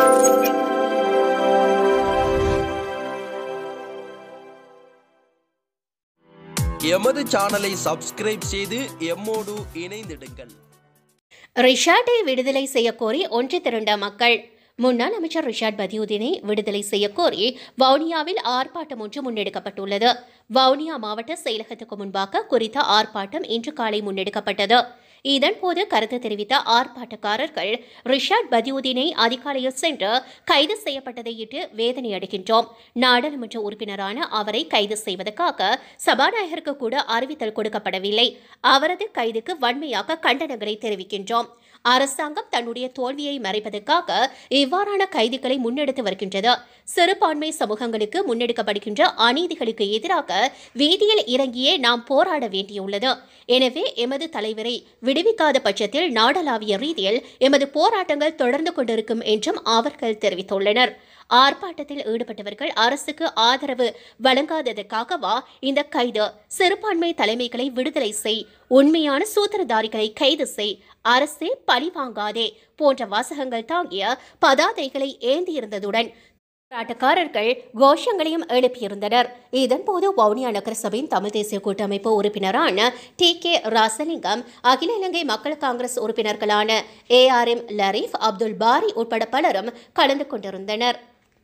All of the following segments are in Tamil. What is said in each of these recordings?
எமது சேனலை சப்ஸ்கிரைப் செய்து எம்மோடு இணைந்திடுங்கள் ரிஷாட்டை விடுதலை செய்யக்கோரி ஒன்று திரண்ட மக்கள் முன்னாள் அமைச்சர் ரிஷாட் பதியுதீனை விடுதலை செய்யக்கோரி வவுனியாவில் ஆர்ப்பாட்டம் ஒன்று முன்னெடுக்கப்பட்டுள்ளது வவுனியா மாவட்ட செயலகத்துக்கு முன்பாக குறித்த ஆர்ப்பாட்டம் இன்று காலை முன்னெடுக்கப்பட்டது இதன்போது கருத்து தெரிவித்த ஆர்ப்பாட்டக்காரர்கள் ரிஷாட் பதியுதீனை அதிகாலையில் சென்று கைது செய்யப்பட்டதையிட்டு வேதனை அடைகின்றோம் நாடாளுமன்ற உறுப்பினரான அவரை கைது செய்வதற்காக சபாநாயகருக்கு கூட அறிவித்தல் கொடுக்கப்படவில்லை அவரது கைதுக்கு வன்மையாக கண்டனங்களை தெரிவிக்கின்றோம் அரசாங்கம் தன்னுடைய தோல்வியை மறைப்பதற்காக இவ்வாறான கைதுகளை முன்னெடுத்து வருகின்றது சிறுபான்மை சமூகங்களுக்கு முன்னெடுக்கப்படுகின்ற அநீதிகளுக்கு எதிராக வீதியில் இறங்கியே நாம் போராட வேண்டியுள்ளது எனவே எமது தலைவரை விடுவிக்காத பட்சத்தில் நாடளாவிய ரீதியில் எமது போராட்டங்கள் தொடர்ந்து கொண்டிருக்கும் என்றும் அவர்கள் தெரிவித்துள்ளனர் ஆர்ப்பாட்டத்தில் ஈடுபட்டவர்கள் அரசுக்கு ஆதரவு வழங்காததற்காகவா இந்த கைது சிறுபான்மை தலைமைகளை விடுதலை செய் உண்மையான சூத்திரதாரிகளை கைது செய் அரசே பழி வாங்காதே போன்ற வாசகங்கள் தாங்கிய பதாதைகளை ஏந்தியிருந்ததுடன் போராட்டக்காரர்கள் கோஷங்களையும் எழுப்பியிருந்தனர் இதன்போது வவுனியா நகரசபையின் தமிழ் தேசிய கூட்டமைப்பு உறுப்பினரான டி கே ராசலிங்கம் அகில இலங்கை மக்கள் காங்கிரஸ் உறுப்பினர்களான A R M Lareef Abdul Bari உட்பட பலரும் கலந்து கொண்டிருந்தனர்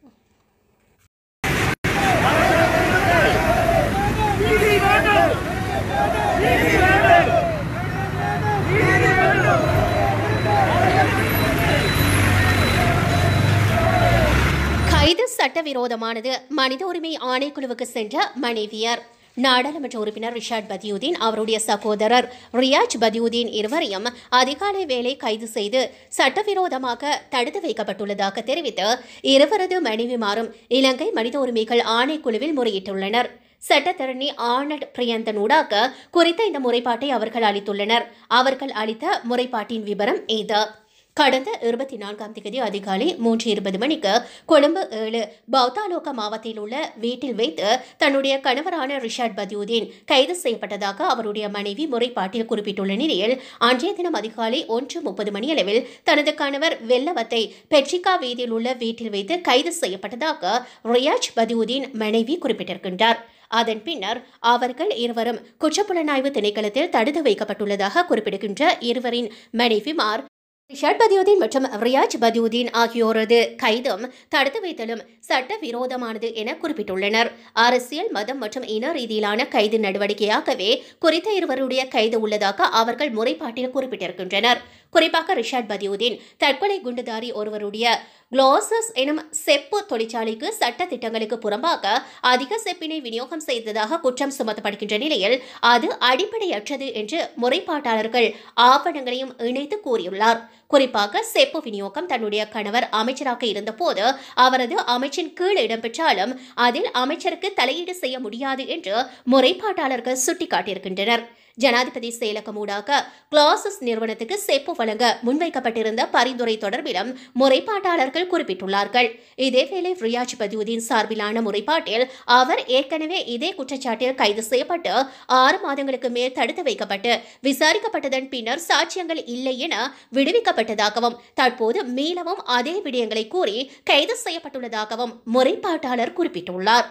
கைது சட்டவிரோதமானது மனித உரிமை ஆணைக்குழுவுக்கு சென்ற மனைவியர் நாடாளுமன்ற உறுப்பினர் ரிஷாட் பதியுதீன் அவருடைய சகோதரர் ரியாஜ் பதியுதீன் இருவரையும் அதிகாலை வேளை கைது செய்து சட்டவிரோதமாக தடுத்து வைக்கப்பட்டுள்ளதாக தெரிவித்து இருவரது மனைவிமாரும் இலங்கை மனித உரிமைகள் ஆணைக்குழுவில் முறையிட்டுள்ளனர் சட்டத்தரணி ஆனட் பிரியந்தனூடாக குறித்த இந்த முறைப்பாட்டை அவர்கள் அளித்துள்ளனர் அவர்கள் அளித்த முறைப்பாட்டின் விவரம் இது கடந்த இருபத்தி நான்காம் தேதி அதிகாலை மூன்று இருபது மணிக்கு கொழும்பு ஏழு பௌத்தாலோக மாவட்டத்தில் உள்ள வீட்டில் வைத்து தன்னுடைய கணவரான ரிஷாட் பதியுதீன் கைது செய்யப்பட்டதாக அவருடைய மனைவி முறைப்பாட்டில் குறிப்பிட்டுள்ள நிலையில் அன்றைய தினம் அதிகாலை ஒன்று முப்பது மணியளவில் தனது கணவர் வெள்ளவத்தை பெட்ரிகா வீதியில் உள்ள வீட்டில் வைத்து கைது செய்யப்பட்டதாக ரியாஜ் பதியுதீன் மனைவி குறிப்பிட்டிருக்கின்றார் அதன் பின்னர் அவர்கள் இருவரும் குற்றப்புலனாய்வு திணைக்களத்தில் தடுத்து வைக்கப்பட்டுள்ளதாக குறிப்பிடுகின்ற இருவரின் மனைவிமார் ரிஷாட் பதியுதீன் மற்றும் ரியாஜ் பதியுதீன் ஆகியோரது கைதும் தடுத்து வைத்தலும் சட்டவிரோதமானது என குறிப்பிட்டுள்ளனர் அரசியல் மதம் மற்றும் இன ரீதியிலான கைது நடவடிக்கையாகவே குறித்த இருவருடைய கைது உள்ளதாக அவர்கள் முறைப்பாட்டில் குறிப்பிட்டிருக்கின்றனர் குறிப்பாக ரிஷாட் பதியுதீன் தற்கொலை குண்டுதாரி ஒருவருடைய குளோசஸ் எனும் செப்பு தொழிற்சாலைக்கு சட்ட திட்டங்களுக்கு புறம்பாக அதிக செப்பினை விநியோகம் செய்ததாக குற்றம் சுமத்தப்படுகின்ற நிலையில் அது அடிப்படையற்றது என்று முறைப்பாட்டாளர்கள் ஆவணங்களையும் இணைத்து கூறியுள்ளார் குறிப்பாக செப்பு விநியோகம் தன்னுடைய கணவர் அமைச்சராக இருந்தபோது அவரது அமைச்சின் கீழ் இடம்பெற்றாலும் அதில் அமைச்சருக்கு தலையீடு செய்ய முடியாது என்று முறைப்பாட்டாளர்கள் சுட்டிக்காட்டியிருக்கின்றனர் ஜனாதிபதி செயலகமூடாக கிளாசஸ் நிறுவனத்துக்கு செப்பு வழங்க முன்வைக்கப்பட்டிருந்த பரிந்துரை தொடர்பிலும் முறைப்பாட்டாளர்கள் குறிப்பிட்டுள்ளார்கள் இதேவேளை ரியாஜ் பதியுதீன் சார்பிலான முறைப்பாட்டில் அவர் ஏற்கனவே இதே குற்றச்சாட்டில் கைது செய்யப்பட்டு ஆறு மாதங்களுக்கு மேல் தடுத்து வைக்கப்பட்டு விசாரிக்கப்பட்டதன் பின்னர் சாட்சியங்கள் இல்லை என விடுவிக்கப்பட்டதாகவும் தற்போது மீளவும் அதே விடயங்களை கூறி கைது செய்யப்பட்டுள்ளதாகவும் முறைப்பாட்டாளர் குறிப்பிட்டுள்ளார்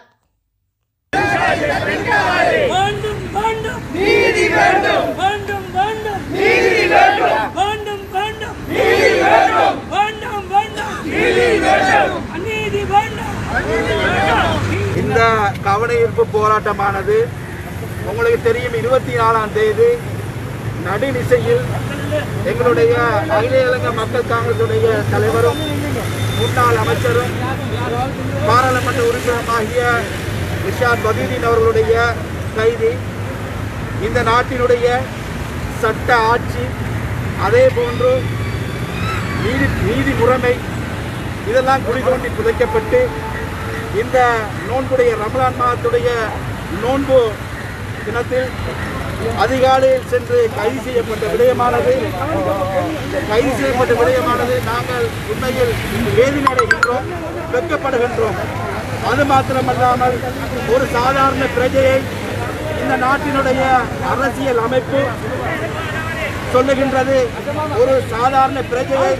வேண்டும் வேண்டும் நீதி வேண்டும் வேண்டும் வேண்டும் நீதி வேண்டும் வேண்டும் வேண்டும் நீதி வேண்டும் வேண்டும் வேண்டும் நீதி வேண்டும் அநீதி வேண்டும் அநீதி வேண்டும் இந்த கவனஈர்ப்பு போராட்டமானது உங்களுக்கு தெரியும் இருபத்தி நாலாம் தேதி நடுநிசையில் எங்களுடைய அகில இலங்கை மக்கள் காங்கிரசுடைய தலைவரும் முன்னாள் அமைச்சரும் பாராளுமன்ற உறுப்பினருமாகிய ரிஷாத் பதீதீன் அவர்களுடைய கைதி இந்த நாட்டினுடைய சட்ட ஆட்சி அதே போன்று நீதி நீதி முறைமை இதெல்லாம் குழி தோண்டி புதைக்கப்பட்டு இந்த நோன்புடைய ரமலான் மாதத்துடைய நோன்பு தினத்தில் அதிகாலையில் சென்று கைது செய்யப்பட்ட விடயமானது கைது செய்யப்பட்ட விடயமானது நாங்கள் உண்மையில் வேதனை அடைகின்றோம் வெட்கப்படுகின்றோம் அது மாத்திரமல்லாமல் ஒரு சாதாரண பிரஜையை இந்த நாட்டினுடைய அரசியல் அமைப்பு சொல்லுகின்றது ஒரு சாதாரண பிரஜையை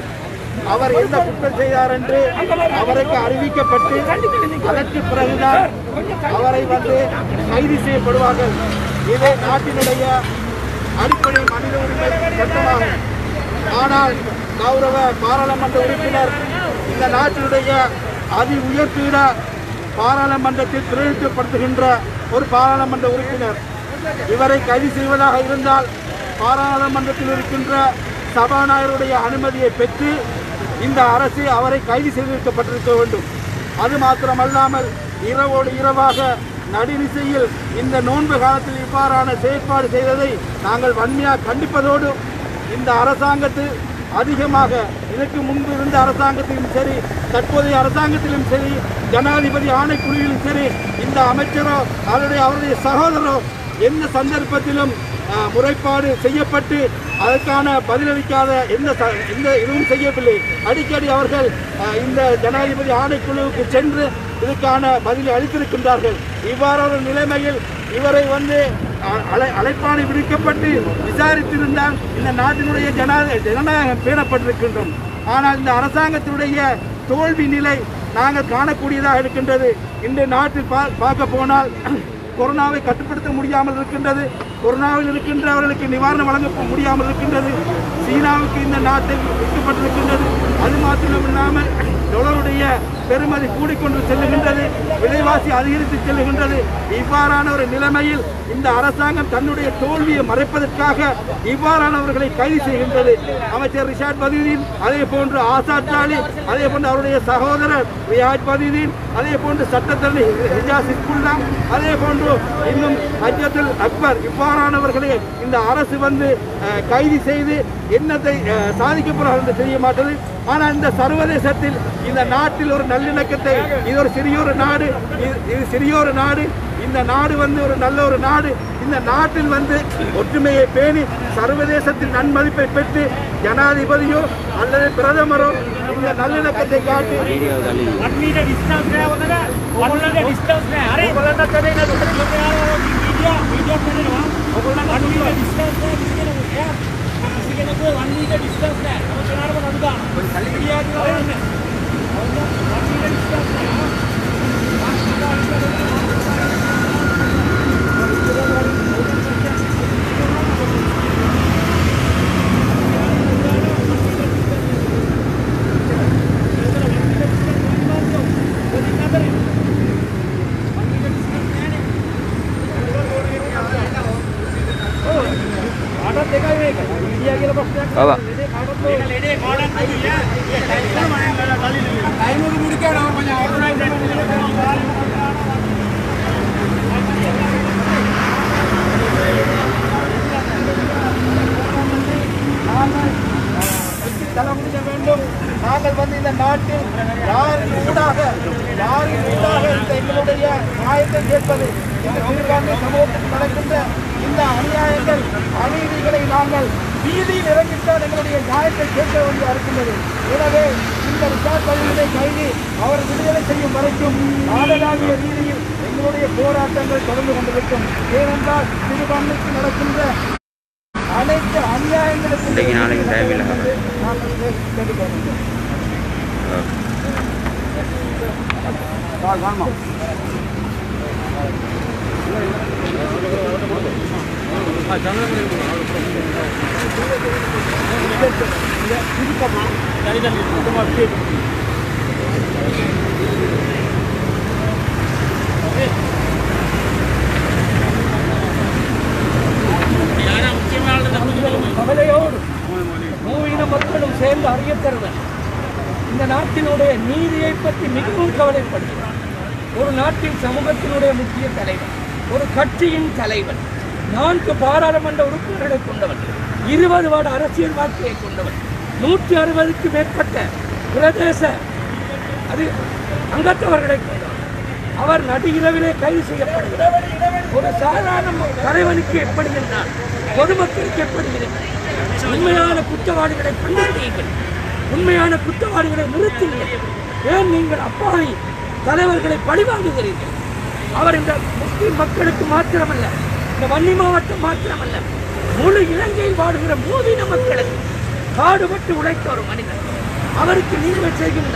அவர் என்ன குற்றம் செய்தார் என்று அவருக்கு அறிவிக்கப்பட்டு அதற்கு பிறகுதான் அவரை வந்து கைது செய்யப்படுவார்கள் இது நாட்டினுடைய அடிப்படை மனித உரிமை சட்டமாகும் ஆனால் கௌரவ பாராளுமன்ற உறுப்பினர் இந்த நாட்டினுடைய அதி உயர்த்திட பாராளுமன்றத்தில் பிரதிநிதித்துவப்படுத்துகின்ற ஒரு பாராளுமன்ற உறுப்பினர் இவரை கைது செய்வதாக இருந்தால் பாராளுமன்றத்தில் இருக்கின்ற சபாநாயகருடைய அனுமதியை பெற்று இந்த அரசு அவரை கைது செய்திருக்கப்பட்டிருக்க வேண்டும் அது மாத்திரமல்லாமல் இரவோடு இரவாக நடுநிசையில் இந்த நோன்பு காலத்தில் இவ்வாறான செயற்பாடு செய்ததை நாங்கள் வன்மையாக கண்டிப்பதோடு இந்த அரசாங்கத்தில் அதிகமாக இதற்கு முன்பு இருந்த அரசாங்கத்திலும் சரி தற்போதைய அரசாங்கத்திலும் சரி ஜனாதிபதி ஆணைக்குழுவிலும் சரி இந்த அமைச்சரோ அவருடைய அவருடைய சகோதரோ எந்த சந்தர்ப்பத்திலும் அஹ், முறைப்பாடு செய்யப்பட்டு அதற்கான பதிலளிக்காத எந்த ச- எந்த இதுவும் செய்யவில்லை அடிக்கடி அவர்கள் அஹ், இந்த ஜனாதிபதி ஆணைக்குழுவுக்கு சென்று இதுக்கான பதிலை அளித்திருக்கின்றார்கள் இவ்வாறான ஒரு நிலைமையில் இவரை வந்து அ- அழை அழைப்பாணை விடுக்கப்பட்டு விசாரித்திருந்தால் இந்த நாட்டினுடைய ஜனா ஜனநாயகம் பேணப்பட்டிருக்கின்றோம் ஆனால் இந்த அரசாங்கத்தினுடைய தோல்வி நிலை நாங்கள் காணக்கூடியதாக இருக்கின்றது இந்த நாட்டில் பா பார்க்க போனால் கொரோனாவை கட்டுப்படுத்த முடியாமல் இருக்கின்றது கொரோனாவில் இருக்கின்றவர்களுக்கு நிவாரணம் வழங்க முடியாமல் இருக்கின்றது சீனாவுக்கு இந்த நாட்டில் விற்கப்பட்டிருக்கின்றது அது மாத்திரமில்லாமல் டாலருடைய பெருமதி கூடிக்கொண்டு செல்லுகின்றது விலைவாசி அதிகரித்து செல்லுகின்றது இவ்வாறான ஒரு நிலைமையில் இந்த அரசாங்கம் தன்னுடைய தோல்வியை மறைப்பதற்காக இவ்வாறானவர்களை கைது செய்கின்றது அமைச்சர் ரிஷாட் பதிதீன் அதே போன்று ஆசாத் சாலி அதே போன்று அவருடைய சகோதரர் ரியாஜ் பதிதீன் அதே போன்று சட்டத்தரணி ஹிஜாஸ் இஸ்குல்லா அதே போன்று இன்னும் அஜத்துல் அக்பர் இவ்வாறானவர்களை இந்த அரசு வந்து அஹ், கைது செய்து என்னத்தை அஹ், சாதிக்கப் போறார்கள் என்று தெரிய மாட்டது ஆனால் இந்த சர்வதேசத்தில் இந்த நாட்டில் ஒரு நல்லிணக்கத்தை இது ஒரு சிறியொரு நாடு இது இது சிறியொரு நாடு இந்த நாடு வந்து ஒரு நல்ல ஒரு நாடு இந்த நாட்டில் வந்து ஒற்றுமையை பேணி சர்வதேசத்தில் நன்மதிப்பை பெற்று ஜனாதிபதியோ அல்லது பிரதமரோ இந்த நல்லிணக்கத்தை காட்டி One meter distance है उधर one meter distance है अरे बोलना चले ना दूसरे लोग यार वो मीडिया मीडिया करे ना वो बोलना one meter distance है किसी के ना क्या किसी के ना कोई one meter distance है हम चला रहे हैं अनुदा मीडिया की बात है one meter distance है ऑर्डर देगा ही मीडिया के लोग അതാ लेडे ऑर्डर नहीं है ये टाइम को मुड़ के ना கொஞ்சம் ஆர்டர் தலைமுடிய வேண்டும் நாங்கள் வந்து இந்த நாட்டில் யாரின் ஊடாக யாரின் ஊடாக இந்த எங்களுடைய நியாயத்தை கேட்பது இந்த சிறுபான்மை சமூகத்தில் நடக்கின்ற இந்த அநியாயங்கள் அநீதிகளை நாங்கள் வீதியில் இறங்கித்தான் எங்களுடைய நியாயத்தை கேட்க வேண்டிய இருக்கின்றது எனவே இந்த ரிஷாட் பள்ளியினை கைது அவர் விடுதலை செய்யும் வரைக்கும் நாடளாவிய ரீதியில் எங்களுடைய போராட்டங்கள் தொடர்ந்து கொண்டிருக்கும் ஏனென்றால் சிறுபான்மைக்கு நடக்கின்ற அனைத்து அநியாயங்களுக்கும் இன்னைக்கு நாளைக்கு time இல்ல. நாங்கள் கேட்டு- கேட்டுக்கொள்கிறோம். கவலையோடு மூவின மக்களும் சேர்ந்து அறியத்தருவர் இந்த நாட்டினுடைய நீதியை பற்றி மிகவும் கவலைப்படுகிறார் ஒரு நாட்டின் சமூகத்தினுடைய முக்கிய தலைவர் ஒரு கட்சியின் தலைவர் நான்கு பாராளுமன்ற உறுப்பினர்களை கொண்டவர் இருபது வருட அரசியல் வாழ்க்கையை கொண்டவர் நூற்றி அறுபதுக்கு மேற்பட்ட பிரதேச அது அங்கத்தவர்களை கொண்டவர் அவர் நடு இரவிலே கைது செய்யப்படுகிறார் ஒரு சாதாரண ம- தலைவனுக்கு எப்படி என்றால் பொதுமக்களுக்கு எப்படி இருக்கிறது உண்மையான குற்றவாளிகளை கண்டுபிடியுங்கள் உண்மையான குற்றவாளிகளை நிறுத்துங்கள் ஏன் நீங்கள் அப்பாவி தலைவர்களை பழிவாங்குகிறீர்கள் அவர் இந்த முஸ்லிம் மக்களுக்கு மாத்திரமல்ல இந்த வன்னி மாவட்டம் மாத்திரமல்ல முழு இலங்கையில் வாடுகிற மூவின மக்களுக்கு காடுபட்டு உழைத்த ஒரு மனிதர் அவருக்கு நீங்கள் செய்கின்ற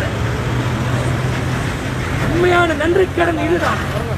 உண்மையான நன்றிக்கடன் இதுதான்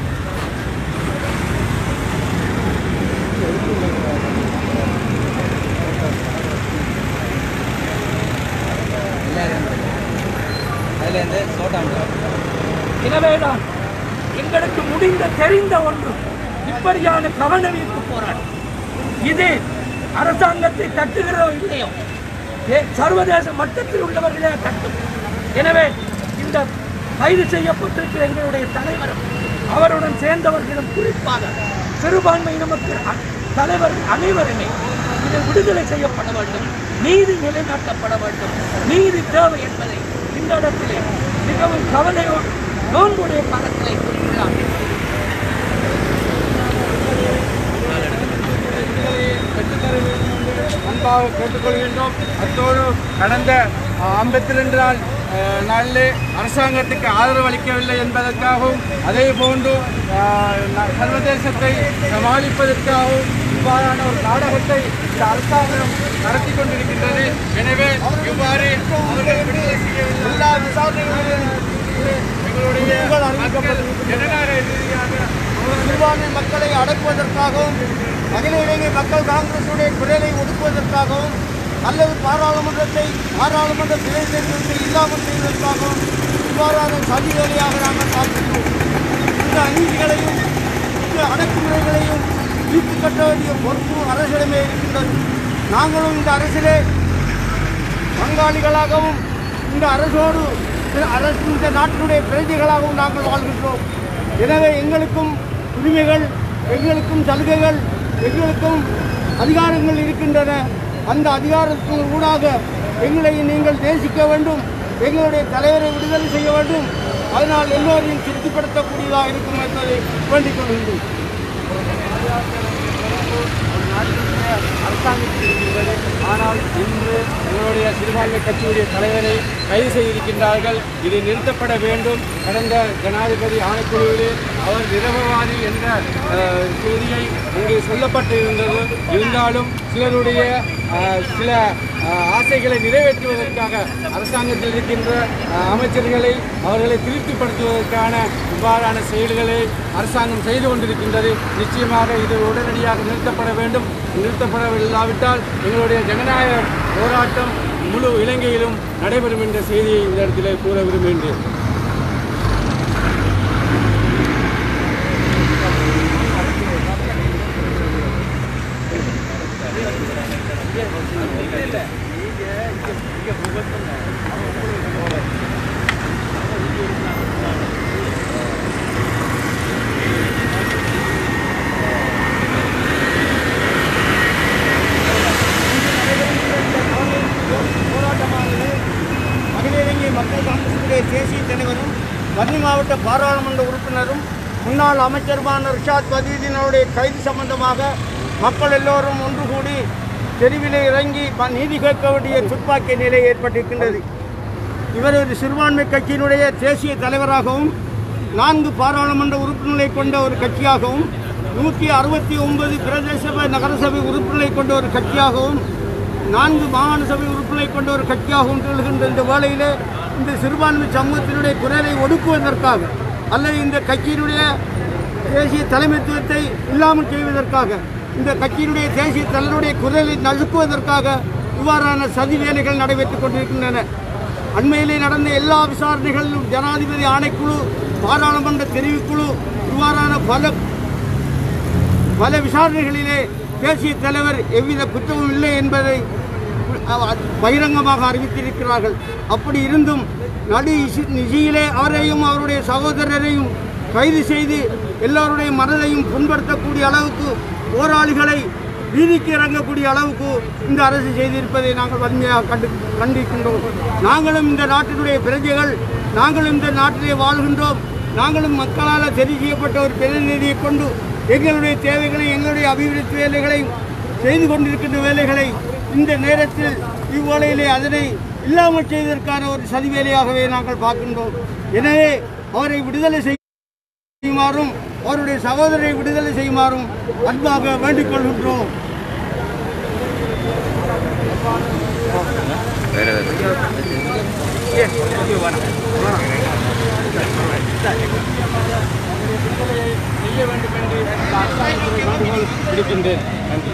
எனவேதான் எங்களுக்கு முடிந்த தெரிந்த ஒன்று இப்படியான கவனவீர்ப்பு போராட்டம் இது அரசாங்கத்தை தட்டுகிறதோ இல்லையோ ஏ- சர்வதேச மட்டத்தில் உள்ளவர்களே தட்டும் எனவே இந்த கைது செய்யப்பட்டிருக்கிற எங்களுடைய தலைவரும் அவருடன் சேர்ந்தவர்களும் குறிப்பாக சிறுபான்மையின மக்கள் அ- தலைவர் அனைவருமே இது விடுதலை செய்யப்பட வேண்டும் நீதி நிலைநாட்டப்பட வேண்டும் நீதி தேவை என்பதை இந்த இடத்திலே மிகவும் கவலையோடு நோன்புடைய காலத்திலே கூறுகிறார் அன்பாக கேட்டுக்கொள்கின்றோம் அத்தோடு கடந்த ஐம்பத்தி ரெண்டு நாள் அஹ், நாளிலே அரசாங்கத்துக்கு ஆதரவு அளிக்கவில்லை என்பதற்காகவும் அதே போன்று அஹ், ந- சர்வதேசத்தை சமாளிப்பதற்காகவும் இவ்வாறான ஒரு நாடகத்தை இந்த அரசாங்கம் நடத்தி கொண்டிருக்கின்றது எனவே இவ்வாறு அவர்கள் விடுதலை செய்யவில்லை எல்லா விசாரணைகளிலும் எங்களுடைய மக்கள் ஜனநாயக ரீதியாக சிறுபான்மை மக்களை அடக்குவதற்காகவும் அகில இலங்கை மக்கள் காங்கிரசுடைய குரலை ஒடுக்குவதற்காகவும் அல்லது பாராளுமன்றத்தை பாராளுமன்ற பிரதிநிதித்துவத்தை இல்லாமல் செய்வதற்காகவும் இவ்வாறான சதி வேலையாக நாங்கள் பார்க்கின்றோம் இந்த அநீதிகளையும் இந்த அடக்குமுறைகளையும் தீர்த்து கட்ட வேண்டிய பொறுப்பு அரசிடமே இருக்கின்றது நாங்களும் இந்த அரசிலே பங்காளிகளாகவும் இந்த அரசோடு இந்த அரசு இந்த நாட்டினுடைய பிரஜைகளாகவும் நாங்கள் வாழ்கின்றோம் எனவே எங்களுக்கும் உரிமைகள் எங்களுக்கும் சலுகைகள் எங்களுக்கும் அதிகாரங்கள் இருக்கின்றன அந்த அதிகாரத்தின் ஊடாக எங்களை நீங்கள் நேசிக்க வேண்டும் எங்களுடைய தலைவரை விடுதலை செய்ய வேண்டும் அதனால் எல்லோரையும் திருப்திப்படுத்தக்கூடியதாக இருக்கும் என்பதை வேண்டிக் கொள்கின்றேன் அரசாங்கத்தில் இருக்கின்றது ஆனால் இன்று எங்களுடைய சிறுபான்மை கட்சியுடைய தலைவரை கைது செய்திருக்கின்றார்கள் இது நிறுத்தப்பட வேண்டும் கடந்த ஜனாதிபதி ஆணைக்குழுவிலே அவர் நிரபவாதி என்ற அஹ், செய்தியை இங்கு சொல்லப்பட்டிருந்தது இருந்தாலும் சிலருடைய அஹ், சில அஹ், ஆசைகளை நிறைவேற்றுவதற்காக அரசாங்கத்தில் இருக்கின்ற அஹ், அமைச்சர்களை அவர்களை திருப்திப்படுத்துவதற்கான இவ்வாறான செயல்களை அரசாங்கம் செய்து கொண்டிருக்கின்றது நிச்சயமாக இது உடனடியாக நிறுத்தப்பட வேண்டும் நிறுத்தப்படவில்லாவிட்டால் எங்களுடைய ஜனநாயக போராட்டம் முழு இலங்கையிலும் நடைபெறும் என்ற செய்தியை இந்த இடத்திலே கூற விரும்புகின்றேன் போராட்டமானது அகில இலங்கை மக்கள் காங்கிரசுடைய தேசிய தலைவரும் வன்னி மாவட்ட பாராளுமன்ற உறுப்பினரும் முன்னாள் அமைச்சருமான ரிஷாத் பதியுதீனுடைய கைது சம்பந்தமாக மக்கள் எல்லோரும் ஒன்று கூடி தெருவிலே இறங்கி ப- நீதி கேட்க வேண்டிய துப்பாக்கிய நிலை ஏற்பட்டிருக்கின்றது இவர் ஒரு சிறுபான்மை கட்சியினுடைய தேசிய தலைவராகவும் நான்கு பாராளுமன்ற உறுப்பினர்களை கொண்ட ஒரு கட்சியாகவும் நூற்றி அறுபத்தி ஒன்பது பிரதேச சபை நகரசபை உறுப்பினர்களை கொண்ட ஒரு கட்சியாகவும் நான்கு மாகாண சபை உறுப்பினர்களை கொண்ட ஒரு கட்சியாகவும் திகழ்கின்ற இந்த வேளையிலே இந்த சிறுபான்மை சமூகத்தினுடைய குரலை ஒடுக்குவதற்காக அல்லது இந்த கட்சியினுடைய தேசிய தலைமைத்துவத்தை இல்லாமல் செய்வதற்காக இந்த கட்சியினுடைய தேசிய தலைவருடைய குரலை நசுக்குவதற்காக இவ்வாறான சதி வேலைகள் நடைபெற்றுக் கொண்டிருக்கின்றன அண்மையிலே நடந்த எல்லா விசாரணைகளிலும் ஜனாதிபதி ஆணைக்குழு பாராளுமன்ற தெரிவுக்குழு இவ்வாறான பல பல விசாரணைகளிலே தேசிய தலைவர் எவ்வித குற்றமும் இல்லை என்பதை அஹ், பகிரங்கமாக அறிவித்திருக்கிறார்கள் அப்படி இருந்தும் நடு இசி- நிதியிலே அவரையும் அவருடைய சகோதரரையும் கைது செய்து எல்லோருடைய மனதையும் புண்படுத்தக்கூடிய அளவுக்கு போராளிகளை வீதிக்கு இறங்கக்கூடிய அளவுக்கு இந்த அரசு செய்திருப்பதை நாங்கள் வன்மையாக கண்டு கண்டிக்கின்றோம் நாங்களும் இந்த நாட்டினுடைய பிரஜைகள் நாங்களும் இந்த நாட்டிலே வாழ்கின்றோம் நாங்களும் மக்களால் தெரிவு செய்யப்பட்ட ஒரு பிரதிநிதியை கொண்டு எங்களுடைய தேவைகளை எங்களுடைய அபிவிருத்தி வேலைகளை செய்து கொண்டிருக்கின்ற வேலைகளை இந்த நேரத்தில் இவ்வேளையிலே அதனை இல்லாமல் செய்வதற்கான ஒரு சதி வேலையாகவே நாங்கள் பார்க்கின்றோம் எனவே அவரை விடுதலை செய்யுமாறும் அவருடைய சகோதரரை விடுதலை செய்யுமாறும் அன்பாக வேண்டிக் கொள்கின்றோம் வேற ஏதாவது செய்ய வேண்டும் என்று இந்த அரசாங்கத்துக்கு வேண்டுகோள் விடுக்கின்றேன் நன்றி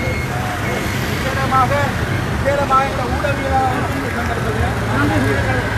விசேடமாக விசேடமாக இந்த ஊடகவியலாளர் சந்தர்ப்பத்தில்